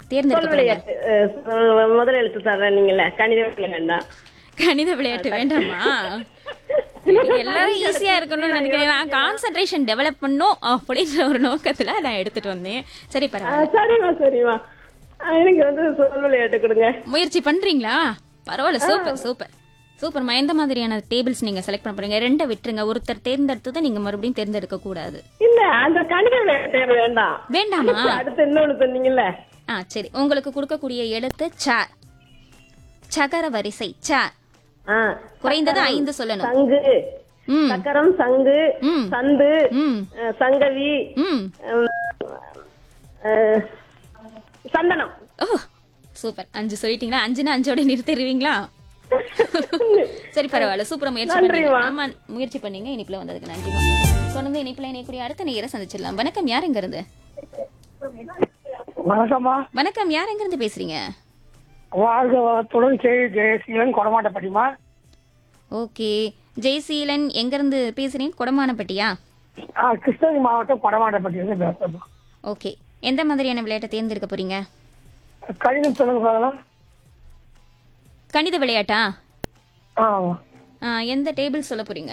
தேர்ந்தெடுக்க சொல் போறீங்க விளையாட்டு அஹ், அஹ், முதல் எழுத்து தர்றேன் நீங்கள கணித விளையாண்டா கணித விளையாட்டு வேண்டாமா எல்லாரும் ஈஸியா இருக்கணும்னு நினைக்கிறேன் நான் கான்சென்ட்ரேஷன் டெவலப் பண்ணும் அப்படின்ற ஒரு நோக்கத்துல நான் எடுத்துட்டு வந்தேன் சரி பரவாயில்ல சரிம்மா சரிம்மா அஹ், எனக்கு வந்து சொல் விளையாட்டு கொடுங்க முயற்சி பண்றீங்களா பரவாயில்ல சூப்பர் சூப்பர் சூப்பர்மா எந்த மாதிரியான டேபிள்ஸ் நீங்க செலக்ட் பண்ண போறீங்க ரெண்டை விட்டுருங்க ஒருத்தர் தேர்ந்தெடுத்ததை நீங்க மறுபடியும் தேர்ந்தெடுக்க கூடாது இல்ல அந்த கணித விளையாட்டு எனக்கு வேண்டாம் வேண்டாமா அடுத்து இன்னொன்னு சொன்னீங்கல்ல ஆ சரி உங்களுக்கு கொடுக்கக்கூடிய எழுத்து ச சகர வரிசை ச ஆ, குறைந்தது ஐந்து சொல்லணும் சங்கு ம் சக்கரம் சங்கு ம். சந்து ம் அஹ், சங்கவி ம் அஹ், அஹ், சந்தனம் ஓ சூப்பர் அஞ்சு சொல்லிட்டீங்களா அஞ்சுனா அஞ்சோட நிறுத்திடுவீங்களா சரி பரவாயில்ல சூப்பரா முயற்சி பண்ணீங்க நன்றிம்மா. ஆமா முயற்சி பண்ணீங்க இனிப்புல வந்ததுக்கு நன்றிமா தொடர்ந்து இனிப்புல இணையக்கூடிய அடுத்த நேர சந்திச்சிடலாம் வணக்கம் யார் எங்க இருந்து வணக்கம்மா வணக்கம் யார் எங்க இருந்து பேசுறீங்க வாழ்க வளத்துடன் ஜெய ஜெயசீலன் கொடமாட்டப்பட்டிமா ஓகே ஜெயசீலன் எங்க இருந்து பேசுறீங்க கொடமானப்பட்டியா ஆ கிருஷ்ணகிரி மாவட்டம் கொடமாட்டப்பட்டியிலிருந்து பேசுறோம் ஓகே எந்த மாதிரியான விளையாட்டை தேர்ந்தெடுக்க போறீங்க கணிதம் சொல்லுங்க பார்க்கலாம் கணித விளையாட்டா ஆ ஆ, எந்த டேபிள் சொல்ல போறீங்க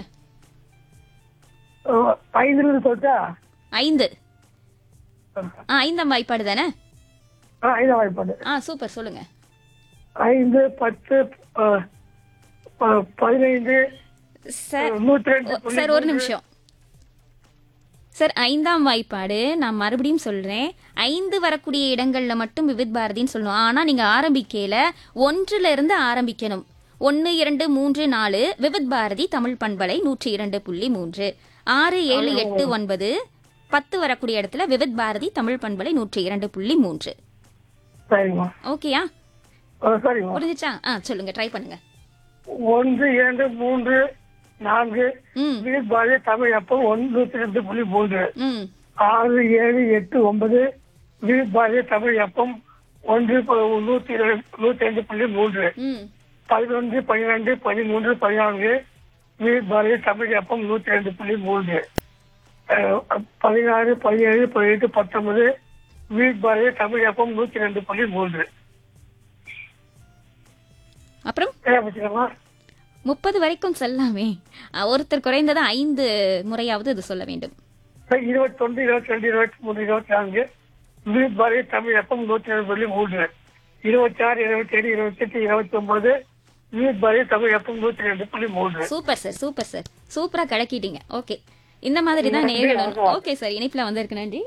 ஐந்துல சொல்லிட்டா ஐந்து ஆ ஐந்தாம் வாய்ப்பாடு தானே ஆ ஐந்தாம் வாய்ப்பாடு ஆ சூப்பர் சொல்லுங்க ஐந்து பத்து ஆ, ப- பதினைந்து சார் நூத்தி ரெண்டு ஓ, சார் ஒரு நிமிஷம் சார் ஐந்தாம் வாய்ப்பாடு நான் மறுபடியும் சொல்றேன் ஐந்து வரக்கூடிய இடங்கள்ல மட்டும் விவித் பாரதின்னு சொல்லணும் ஆனா நீங்க ஆரம்பிக்கையில ஒன்றுல இருந்து ஆரம்பிக்கணும் ஒன்னு இரண்டு மூன்று நாலு விவித் பாரதி தமிழ் பண்பலை நூற்றி இரண்டு புள்ளி மூன்று ஆறு ஏழு எட்டு ஒன்பது பத்து வரக்கூடிய இடத்துல விவித் பாரதி தமிழ் பண்பலை நூற்றி இரண்டு புள்ளி மூன்று சரிம்மா ஓகேயா ஆ, சரிம்மா புரிஞ்சுச்சா ஆ சொல்லுங்க ட்ரை பண்ணுங்க ஒன்று இரண்டு மூன்று நான்கு ம் வீர் பாரதி தமிழ் அப்போ ஒன்று நூத்தி ரெண்டு புள்ளி மூன்று ம் ஆறு ஏழு எட்டு ஒன்பது வீர் பாரதி தமிழ் அப்பம் ஒன்று ப- நூத்தி இரு- நூத்தி ரெண்டு புள்ளி மூன்று ம் பதினொன்று பன்னிரெண்டு பதிமூன்று பதினான்கு வீர் பாரதி தமிழ் அப்பம் நூத்தி ரெண்டு புள்ளி மூன்று அஹ், பதினாறு பதினேழு பதினெட்டு பத்தொன்பது வீர் பாரதி தமிழ் அப்பம் நூத்தி ரெண்டு புள்ளி மூன்று அப்புறம் சரியா போச்சுக்கம்மா முப்பது வரைக்கும் சொல்லாமே அ, ஒருத்தர் குறைந்தது ஐந்து முறையாவது இது சொல்ல வேண்டும் இருபத்தொன்று இருபத்தி ரெண்டு இருபத்தி மூணு இருபத்தி நான்கு வீர் பாரதி தமிழ் அப்பம் நூத்தி ரெண்டு புள்ளி மூன்று இருபத்தி ஆறு இருபத்தி ஏழு இருபத்தி எட்டு இருபத்தி ஒன்பது வீர் பாரதி தமிழ் அப்பம் நூத்தி ரெண்டு புள்ளி மூன்று சூப்பர் சார் சூப்பர் சார் சூப்பரா கலக்கிட்டீங்க ஓகே இந்த மாதிரி தான் நேர்களும் ஓகே சார் இணைப்புல வந்திருக்கு நன்றி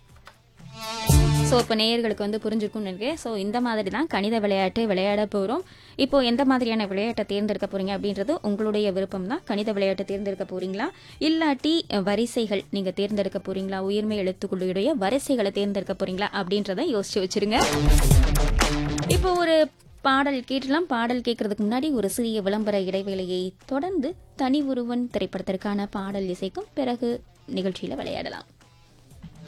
ஸோ இப்போ நேயர்களுக்கு வந்து புரிஞ்சிருக்கும்னு நினைக்கிறேன் ஸோ இந்த மாதிரி தான் கணித விளையாட்டு விளையாட போகிறோம் இப்போ எந்த மாதிரியான விளையாட்டை தேர்ந்தெடுக்க போறீங்க அப்படின்றது உங்களுடைய விருப்பம் தான் கணித விளையாட்டை தேர்ந்தெடுக்க போறீங்களா இல்லாட்டி அஹ், வரிசைகள் நீங்கள் தேர்ந்தெடுக்க போறீங்களா உயிர்மை எழுத்துக்களுடைய வரிசைகளை தேர்ந்தெடுக்க போறீங்களா அப்படின்றத யோசிச்சு வச்சிருங்க இப்போ ஒரு பாடல் கேட்டலாம் பாடல் கேட்கறதுக்கு முன்னாடி ஒரு சிறிய விளம்பர இடைவேளையை தொடர்ந்து தனி ஒருவன் திரைப்படத்திற்கான பாடல் இசைக்கும் பிறகு நிகழ்ச்சியில விளையாடலாம்